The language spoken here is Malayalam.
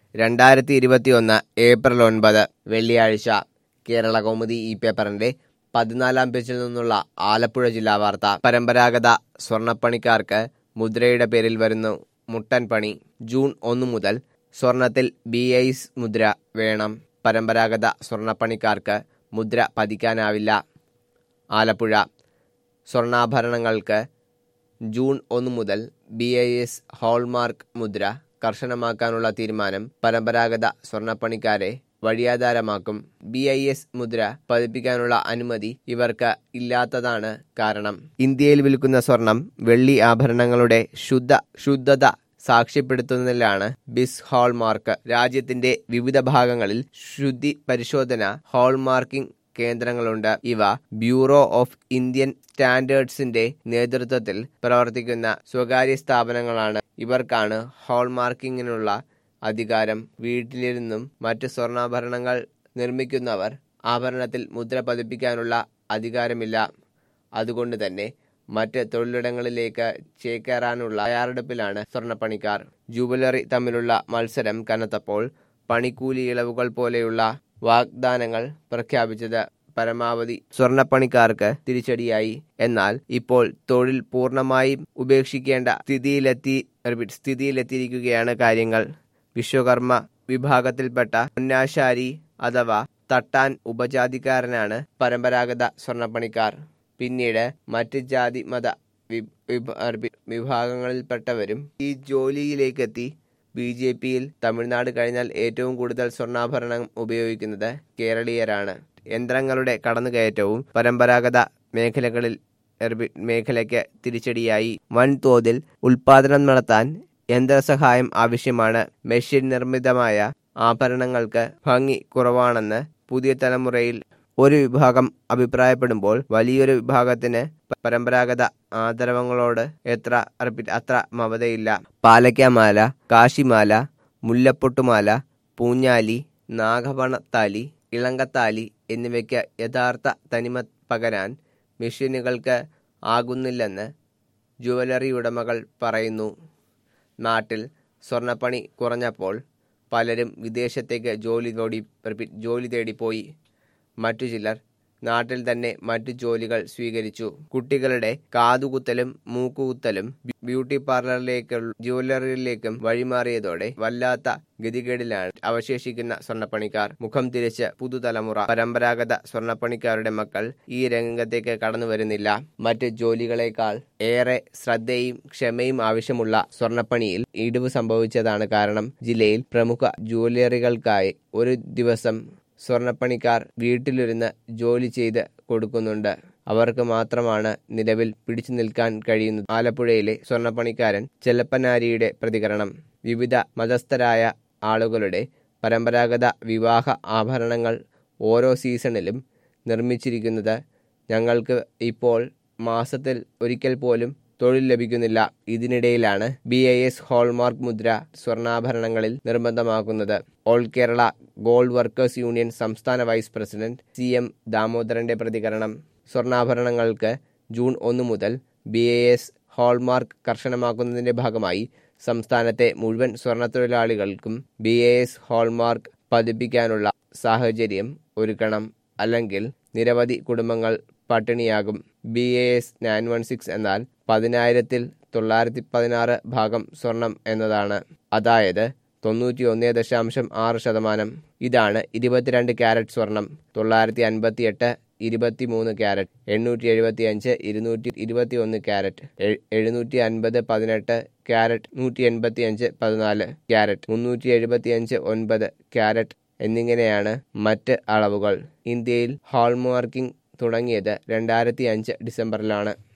രണ്ടായിരത്തി ഇരുപത്തിയൊന്ന് ഏപ്രിൽ ഒൻപത് വെള്ളിയാഴ്ച കേരള കൗമുദി ഈ പേപ്പറിന്റെ പതിനാലാം പേജിൽ നിന്നുള്ള ആലപ്പുഴ ജില്ലാ വാർത്ത പരമ്പരാഗത സ്വർണ്ണപ്പണിക്കാർക്ക് മുദ്രയുടെ പേരിൽ വരുന്നു മുട്ടൻ പണി ജൂൺ ഒന്ന് മുതൽ സ്വർണത്തിൽ ബി ഐസ് മുദ്ര വേണം പരമ്പരാഗത സ്വർണ്ണപ്പണിക്കാർക്ക് മുദ്ര പതിക്കാനാവില്ല ആലപ്പുഴ സ്വർണ്ണാഭരണങ്ങൾക്ക് ജൂൺ ഒന്ന് മുതൽ ബി ഐ എസ് ഹോൾമാർക്ക് മുദ്ര കർശനമാക്കാനുള്ള തീരുമാനം പരമ്പരാഗത സ്വർണ്ണപ്പണിക്കാരെ വഴിയാധാരമാക്കും ബി ഐ എസ് മുദ്ര പതിപ്പിക്കാനുള്ള അനുമതി ഇവർക്ക് ഇല്ലാത്തതാണ് കാരണം ഇന്ത്യയിൽ വിൽക്കുന്ന സ്വർണം വെള്ളി ആഭരണങ്ങളുടെ ശുദ്ധ ശുദ്ധത സാക്ഷ്യപ്പെടുത്തുന്നതിലാണ് ബിസ് ഹാൾമാർക്ക് രാജ്യത്തിന്റെ വിവിധ ഭാഗങ്ങളിൽ ശുദ്ധി പരിശോധന ഹാൾമാർക്കിംഗ് കേന്ദ്രങ്ങളുണ്ട് ഇവ ബ്യൂറോ ഓഫ് ഇന്ത്യൻ സ്റ്റാൻഡേർഡ്സിന്റെ നേതൃത്വത്തിൽ പ്രവർത്തിക്കുന്ന സ്വകാര്യ സ്ഥാപനങ്ങളാണ് ഇവർക്കാണ് ഹാൾമാർക്കിങ്ങിനുള്ള അധികാരം വീട്ടിലിരുന്നും മറ്റ് സ്വർണ്ണാഭരണങ്ങൾ നിർമ്മിക്കുന്നവർ ആഭരണത്തിൽ മുദ്ര പതിപ്പിക്കാനുള്ള അധികാരമില്ല അതുകൊണ്ട് തന്നെ മറ്റ് തൊഴിലിടങ്ങളിലേക്ക് ചേക്കേറാനുള്ള തയ്യാറെടുപ്പിലാണ് സ്വർണ്ണപ്പണിക്കാർ ജൂബിലറി തമ്മിലുള്ള മത്സരം കനത്തപ്പോൾ പണിക്കൂലി ഇളവുകൾ പോലെയുള്ള വാഗ്ദാനങ്ങൾ പ്രഖ്യാപിച്ചത് പരമാവധി സ്വർണ്ണപ്പണിക്കാർക്ക് തിരിച്ചടിയായി എന്നാൽ ഇപ്പോൾ തൊഴിൽ പൂർണ്ണമായും ഉപേക്ഷിക്കേണ്ട സ്ഥിതിയിലെത്തി സ്ഥിതിയിലെത്തിയിരിക്കുകയാണ് കാര്യങ്ങൾ വിശ്വകർമ്മ വിഭാഗത്തിൽപ്പെട്ട പൊന്നാശാരി അഥവാ തട്ടാൻ ഉപജാതിക്കാരനാണ് പരമ്പരാഗത സ്വർണ്ണപ്പണിക്കാർ പിന്നീട് മറ്റ് ജാതി മത വിഭാഗങ്ങളിൽപ്പെട്ടവരും ഈ ജോലിയിലേക്കെത്തി ബി ജെ പിയിൽ തമിഴ്നാട് കഴിഞ്ഞാൽ ഏറ്റവും കൂടുതൽ സ്വർണ്ണാഭരണം ഉപയോഗിക്കുന്നത് കേരളീയരാണ് യന്ത്രങ്ങളുടെ കടന്നുകയറ്റവും പരമ്പരാഗത മേഖലകളിൽ മേഖലയ്ക്ക് തിരിച്ചടിയായി വൻതോതിൽ ഉൽപാദനം നടത്താൻ യന്ത്രസഹായം ആവശ്യമാണ് മെഷീൻ നിർമ്മിതമായ ആഭരണങ്ങൾക്ക് ഭംഗി കുറവാണെന്ന് പുതിയ തലമുറയിൽ ഒരു വിഭാഗം അഭിപ്രായപ്പെടുമ്പോൾ വലിയൊരു വിഭാഗത്തിന് പരമ്പരാഗത ആദരവങ്ങളോട് എത്ര അത്ര മമതയില്ല പാലക്കാമാല കാശിമാല മുല്ലപ്പൊട്ടുമാല പൂഞ്ഞാലി നാഗപണത്താലി ഇളങ്കത്താലി എന്നിവയ്ക്ക് യഥാർത്ഥ തനിമ പകരാൻ മെഷീനുകൾക്ക് ആകുന്നില്ലെന്ന് ജുവലറി ഉടമകൾ പറയുന്നു നാട്ടിൽ സ്വർണ്ണപ്പണി കുറഞ്ഞപ്പോൾ പലരും വിദേശത്തേക്ക് ജോലി തേടി ജോലി തേടിപ്പോയി മറ്റു ചിലർ നാട്ടിൽ തന്നെ മറ്റു ജോലികൾ സ്വീകരിച്ചു കുട്ടികളുടെ കാതുകുത്തലും മൂക്കുകുത്തലും ബ്യൂട്ടി പാർലറിലേക്കും ജുവലറിയിലേക്കും വഴിമാറിയതോടെ വല്ലാത്ത ഗതികേടിലാണ് അവശേഷിക്കുന്ന സ്വർണ്ണപ്പണിക്കാർ മുഖം തിരിച്ച് പുതുതലമുറ പരമ്പരാഗത സ്വർണ്ണപ്പണിക്കാരുടെ മക്കൾ ഈ രംഗത്തേക്ക് കടന്നു വരുന്നില്ല മറ്റ് ജോലികളെക്കാൾ ഏറെ ശ്രദ്ധയും ക്ഷമയും ആവശ്യമുള്ള സ്വർണ്ണപ്പണിയിൽ ഇടിവ് സംഭവിച്ചതാണ് കാരണം ജില്ലയിൽ പ്രമുഖ ജുവലറികൾക്കായി ഒരു ദിവസം സ്വർണ്ണപ്പണിക്കാർ വീട്ടിലിരുന്ന് ജോലി ചെയ്ത് കൊടുക്കുന്നുണ്ട് അവർക്ക് മാത്രമാണ് നിലവിൽ പിടിച്ചു നിൽക്കാൻ കഴിയുന്നത് ആലപ്പുഴയിലെ സ്വർണ്ണപ്പണിക്കാരൻ ചെല്ലപ്പനാരിയുടെ പ്രതികരണം വിവിധ മതസ്ഥരായ ആളുകളുടെ പരമ്പരാഗത വിവാഹ ആഭരണങ്ങൾ ഓരോ സീസണിലും നിർമ്മിച്ചിരിക്കുന്നത് ഞങ്ങൾക്ക് ഇപ്പോൾ മാസത്തിൽ ഒരിക്കൽ പോലും തൊഴിൽ ലഭിക്കുന്നില്ല ഇതിനിടയിലാണ് ബി ഐ എസ് ഹോൾമാർക്ക് മുദ്ര സ്വർണ്ണാഭരണങ്ങളിൽ നിർബന്ധമാക്കുന്നത് all Kerala gold workers union സംസ്ഥാന വൈസ് പ്രസിഡന്റ് സി എം ദാമോദരന്റെ പ്രതികരണം സ്വർണ്ണാഭരണങ്ങൾക്ക് ജൂൺ ഒന്ന് മുതൽ ബി ഐ എസ് ഹോൾമാർക്ക് കർശനമാക്കുന്നതിന്റെ ഭാഗമായി സംസ്ഥാനത്തെ മുഴുവൻ സ്വർണ്ണത്തൊഴിലാളികൾക്കും ബി എ എസ് ഹോൾമാർക്ക് പതിപ്പിക്കാനുള്ള സാഹചര്യം ഒരുക്കണം അല്ലെങ്കിൽ നിരവധി കുടുംബങ്ങൾ പട്ടിണിയാകും B A S nine one six എന്നാൽ പതിനായിരത്തിൽ തൊള്ളായിരത്തി പതിനാറ് ഭാഗം സ്വർണം എന്നതാണ് അതായത് തൊണ്ണൂറ്റി ഒന്ന് ദശാംശം ആറ് ശതമാനം ഇതാണ് ഇരുപത്തിരണ്ട് ക്യാരറ്റ് സ്വർണം തൊള്ളായിരത്തി അൻപത്തി എട്ട് ഇരുപത്തി മൂന്ന് ക്യാരറ്റ് എണ്ണൂറ്റി എഴുപത്തി അഞ്ച് ഇരുന്നൂറ്റി ഇരുപത്തി ഒന്ന് ക്യാരറ്റ് എഴുന്നൂറ്റി അൻപത് പതിനെട്ട് ക്യാരറ്റ് നൂറ്റി എൺപത്തി അഞ്ച് പതിനാല് ക്യാരറ്റ് മുന്നൂറ്റി എഴുപത്തി അഞ്ച് ഒൻപത് ക്യാരറ്റ് എന്നിങ്ങനെയാണ് മറ്റ് അളവുകൾ ഇന്ത്യയിൽ ഹാൾമാർക്കിംഗ് തുടങ്ങിയത് രണ്ടായിരത്തി അഞ്ച് ഡിസംബറിലാണ്